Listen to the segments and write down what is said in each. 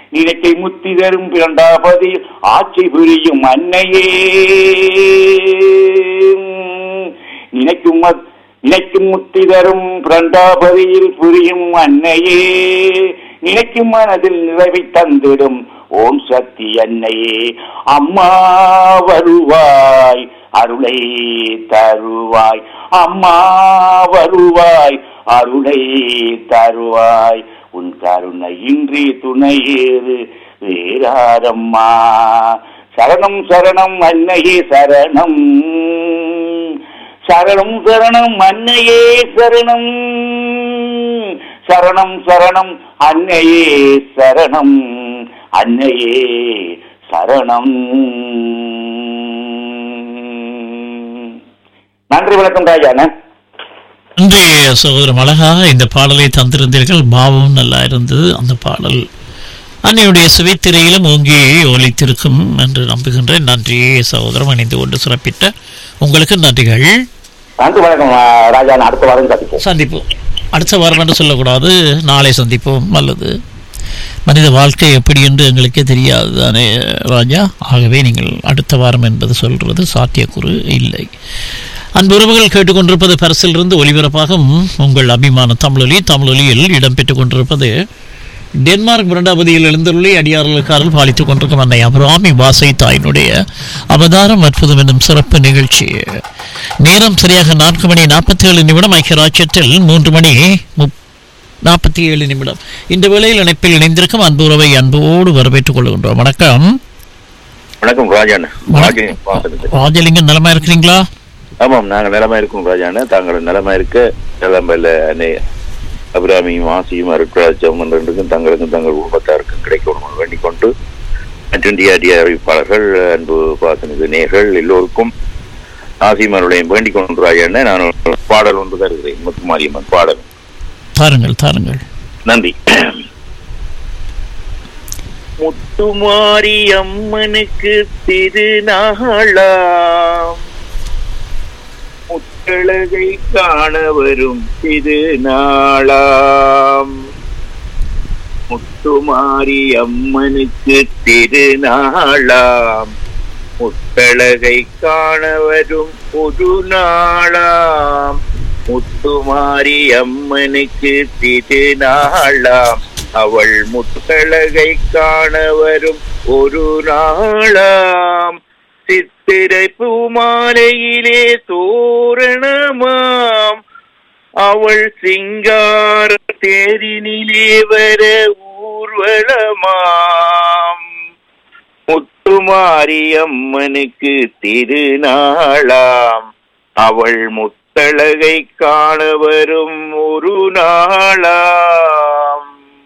நினைக்கை முத்தி தரும் இரண்டாவது ஆட்சி புரியும் அன்னையே நினைக்கும் மத்- நினைக்கும் முத்தி தரும் பிரண்டாபதியில் புரியும் அன்னையே நினைக்கும் மனதில் நிறைவை தந்திடும் ஓம் சக்தி அன்னையே அம்மா வருவாய் அருளை தருவாய் அம்மா வருவாய் அருளை தருவாய் உன் கருணை இன்றி துணையேறு வேறாரம்மா சரணம் சரணம் அன்னையே சரணம் சரணம் சரணம் அன்னையே சரணம் சரணம் சரணம் அன்னையே சரணம் அன்னையே சரணம் நன்றி வணக்கம் ராஜான இன்றைய சகோதரம் அழகாக இந்த பாடலை தந்திருந்தீர்கள் பாவம் நல்லா இருந்தது அந்த பாடல் அன்னையுடைய சுவைத்திரையிலும் ஓங்கி ஒலித்திருக்கும் என்று நம்புகின்றேன் நன்றி சகோதரம் இணைந்து கொண்டு சிறப்பித்த உங்களுக்கு நன்றிகள் நன்றி வணக்கம் ராஜான அடுத்த வாரம் சந்திப்போம் சந்திப்போம் அடுத்த வாரம் என்று சொல்லக்கூடாது நாளை சந்திப்போம் நல்லது மனித வாழ்க்கை எப்படி என்று எங்களுக்கே தெரியாது தானே ராஜா ஆகவே நீங்கள் அடுத்த வாரம் என்பது சொல்றது சாத்தியக்கூறு இல்லை அன்புறவுகள் கேட்டுக்கொண்டிருப்பது பரிசிலிருந்து ஒலிபரப்பாகும் உங்கள் அபிமான தமிழொலி தமிழொலியில் இடம்பெற்றுக் கொண்டிருப்பது டென்மார்க் இரண்டாவதியில் எழுந்துள்ளி அடியார்களுக்காரல் பாலித்துக் கொண்டிருக்கும் அன்னை அபிராமி வாசை தாயினுடைய அவதாரம் அற்புதம் என்னும் சிறப்பு நிகழ்ச்சி நேரம் சரியாக நான்கு மணி நாற்பத்தி ஏழு நிமிடம் ஐக்கிய ராஜ்யத்தில் மூன்று மணி முப் நாற்பத்தி ஏழு நிமிடம் இந்த வேளையில் இணைப்பில் இணைந்திருக்கும் அன்பு உறவை அன்போடு வரவேற்றுக் கொள்கின்றோம் வணக்கம் வணக்கம் ராஜாண்ண வணக்கம். ராஜன் வாசனுக்கு. ராஜலிங்கம் நலமா இருக்கிறீங்களா ஆமாம் நாங்கள் நிலமா இருக்கோம் ராஜாண்ண தாங்கள் நிலமா இருக்க நிலம்பல அன்னை அபிராமியும் ஆசியும் அருட்ராஜம் என்றுக்கும் தங்களுக்கும் தங்கள் குடும்பத்தாருக்கும் கிடைக்கணும் வேண்டிக் கொண்டு மற்ற அடிய அறிவிப்பாளர்கள் அன்பு பாசனிது நேர்கள் எல்லோருக்கும் ஆசியும் அருளையும் வேண்டிக் கொண்டு ராஜாண்ண நான் ஒரு பாடல் ஒன்று தருகிறேன் முத்துமாரியம்மன் பாடல் தாருங்கள் தாருங்கள் நன்றி முத்துமாரி அம்மனுக்கு திருநாளாம் முத்தழகை காண வரும் திருநாளாம் முத்துமாரி அம்மனுக்கு திருநாளாம் முத்தழகை காண வரும் ஒரு நாளாம் முத்துமாரி அம்மனுக்கு திருநாளாம் அவள் முத்தழகை காண வரும் ஒரு நாளாம் சித்திரை பூமாலையிலே தோரணமாம் அவள் சிங்கார தேரினிலே வர ஊர்வலமாம் முத்துமாரி அம்மனுக்கு திருநாளாம் அவள் முத்தழகை காண வரும் ஒரு நாளாம்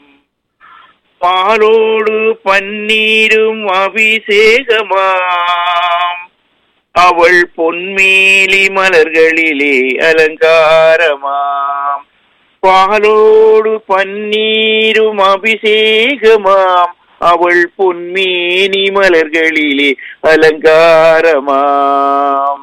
பாலோடு பன்னீரும் அபிஷேகமாம் அவள் பொன்மேலி மலர்களிலே அலங்காரமாம் பாலோடு பன்னீரும் அபிஷேகமாம் அவள் பொன்மேனி மலர்களிலே அலங்காரமாம்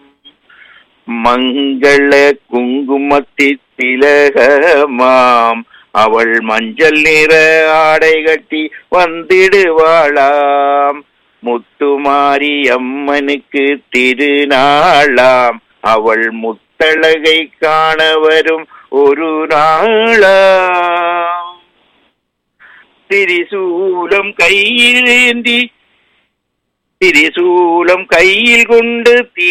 மங்கள குங்குமத்தி திலகமாம் அவள் மஞ்சள் நிற ஆடை கட்டி வந்திடுவாளாம் முத்துமாரி அம்மனுக்கு திருநாளாம் அவள் முத்தழகை காண வரும் ஒரு நாளாம் திரிசூலம் கையில் ஏந்தி திரிசூலம் கையில் கொண்டு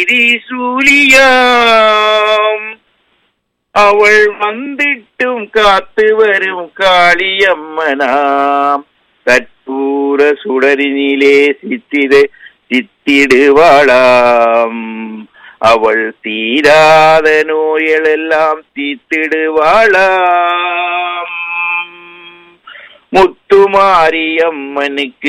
திரிசூலியாம் அவள் வந்திட்டும் காத்து வரும் காளியம்மனாம் கற்பூர சுடரினிலே சித்திர சித்திடுவாளாம் அவள் தீராத நோய்களெல்லாம் தீத்திடுவாளாம் முத்துமாரி அம்மனுக்கு